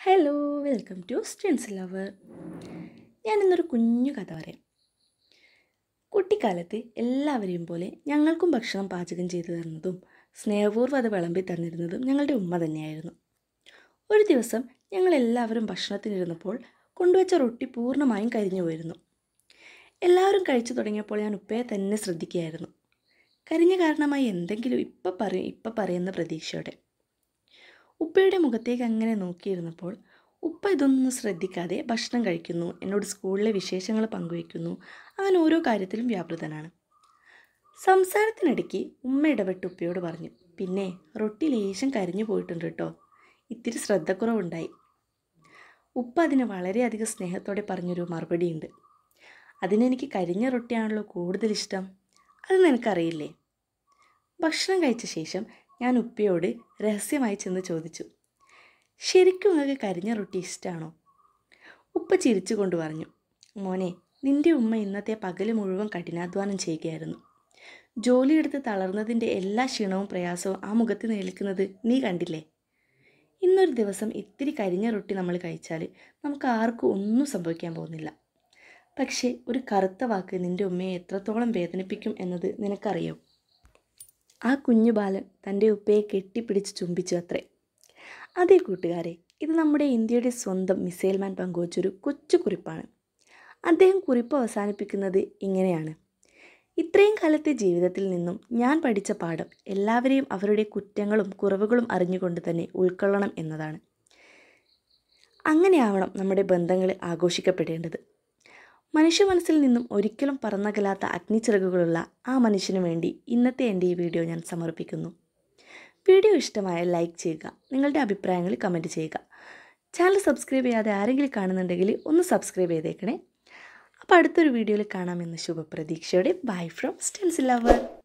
hello welcome to students lover ഞാൻ ഇന്നൊരു കുഞ്ഞു കഥ പറയാം കുട്ടിക്കാലത്ത് എല്ലാവരെയും പോലെ ഞങ്ങൾക്കും ഭക്ഷണം പാചകം ചെയ്തു തരുന്നതും സ്നേഹപൂർവ്വം അത് വിളമ്പി തന്നിരുന്നതും ഞങ്ങളുടെ ഉമ്മ തന്നെയായിരുന്നു ഒരു ദിവസം ഞങ്ങൾ എല്ലാവരും ഭക്ഷണത്തിനിരുന്നപ്പോൾ കൊണ്ടുവച്ച റൊട്ടി പൂർണ്ണമായും കരിഞ്ഞു പോയിരുന്നു എല്ലാവരും കഴിച്ചു തുടങ്ങിയപ്പോൾ ഞാൻ ഉപ്പയെ തന്നെ ശ്രദ്ധിക്കുകയായിരുന്നു കരിഞ്ഞ കാരണമായി എന്തെങ്കിലും ഇപ്പം പറയും ഇപ്പം പറയുന്ന പ്രതീക്ഷയോടെ ഉപ്പയുടെ മുഖത്തേക്ക് അങ്ങനെ നോക്കിയിരുന്നപ്പോൾ ഉപ്പ ഇതൊന്നും ശ്രദ്ധിക്കാതെ ഭക്ഷണം കഴിക്കുന്നു എന്നോട് സ്കൂളിലെ വിശേഷങ്ങൾ പങ്കുവയ്ക്കുന്നു അങ്ങനെ ഓരോ കാര്യത്തിലും വ്യാപൃതനാണ് സംസാരത്തിനിടയ്ക്ക് ഉമ്മ ഇടപെട്ട് ഉപ്പയോട് പറഞ്ഞു പിന്നെ റൊട്ടി ലേശം കരിഞ്ഞു പോയിട്ടുണ്ട് കേട്ടോ ഇത്തിരി ശ്രദ്ധക്കുറവുണ്ടായി ഉപ്പ അതിന് വളരെയധികം സ്നേഹത്തോടെ പറഞ്ഞൊരു മറുപടിയുണ്ട് അതിനെനിക്ക് കരിഞ്ഞ റൊട്ടിയാണല്ലോ കൂടുതൽ ഇഷ്ടം അത് നിനക്കറിയില്ലേ ഭക്ഷണം കഴിച്ച ശേഷം ഞാൻ ഉപ്പയോട് രഹസ്യമായി ചെന്ന് ചോദിച്ചു ശരിക്കും നിങ്ങൾക്ക് കരിഞ്ഞ റൊട്ടി ഇഷ്ടമാണോ ഉപ്പ ചിരിച്ചുകൊണ്ട് പറഞ്ഞു മോനെ നിന്റെ ഉമ്മ ഇന്നത്തെ പകൽ മുഴുവൻ കഠിനാധ്വാനം ചെയ്യുകയായിരുന്നു ജോലിയെടുത്ത് തളർന്നതിൻ്റെ എല്ലാ ക്ഷീണവും പ്രയാസവും ആ മുഖത്ത് നിൽക്കുന്നത് നീ കണ്ടില്ലേ ഇന്നൊരു ദിവസം ഇത്തിരി കരിഞ്ഞ റൊട്ടി നമ്മൾ കഴിച്ചാൽ നമുക്ക് ആർക്കും ഒന്നും സംഭവിക്കാൻ പോകുന്നില്ല പക്ഷേ ഒരു കറുത്ത വാക്ക് നിന്റെ ഉമ്മയെ എത്രത്തോളം വേദനിപ്പിക്കും എന്നത് നിനക്കറിയോ ആ കുഞ്ഞു ബാലൻ തൻ്റെ ഉപ്പയെ കെട്ടിപ്പിടിച്ച് ചുംബിച്ചു അത്രേ അതേ കൂട്ടുകാരെ ഇത് നമ്മുടെ ഇന്ത്യയുടെ സ്വന്തം മിസൈൽ മാൻ പങ്കുവച്ചൊരു കൊച്ചു കുറിപ്പാണ് അദ്ദേഹം കുറിപ്പ് അവസാനിപ്പിക്കുന്നത് ഇങ്ങനെയാണ് ഇത്രയും കാലത്തെ ജീവിതത്തിൽ നിന്നും ഞാൻ പഠിച്ച പാഠം എല്ലാവരെയും അവരുടെ കുറ്റങ്ങളും കുറവുകളും അറിഞ്ഞുകൊണ്ട് തന്നെ ഉൾക്കൊള്ളണം എന്നതാണ് അങ്ങനെയാവണം നമ്മുടെ ബന്ധങ്ങൾ ആഘോഷിക്കപ്പെടേണ്ടത് മനുഷ്യ മനസ്സിൽ നിന്നും ഒരിക്കലും പറന്നകലാത്ത അഗ്നിച്ചിറകുകളുള്ള ആ മനുഷ്യന് വേണ്ടി ഇന്നത്തെ എൻ്റെ ഈ വീഡിയോ ഞാൻ സമർപ്പിക്കുന്നു വീഡിയോ ഇഷ്ടമായാൽ ലൈക്ക് ചെയ്യുക നിങ്ങളുടെ അഭിപ്രായങ്ങൾ കമൻറ്റ് ചെയ്യുക ചാനൽ സബ്സ്ക്രൈബ് ചെയ്യാതെ ആരെങ്കിലും കാണുന്നുണ്ടെങ്കിൽ ഒന്ന് സബ്സ്ക്രൈബ് ചെയ്തേക്കണേ അപ്പോൾ അടുത്തൊരു വീഡിയോയിൽ കാണാമെന്ന ശുഭപ്രതീക്ഷയോടെ ബൈ ഫ്രം സ്റ്റെൻസ് ലവർ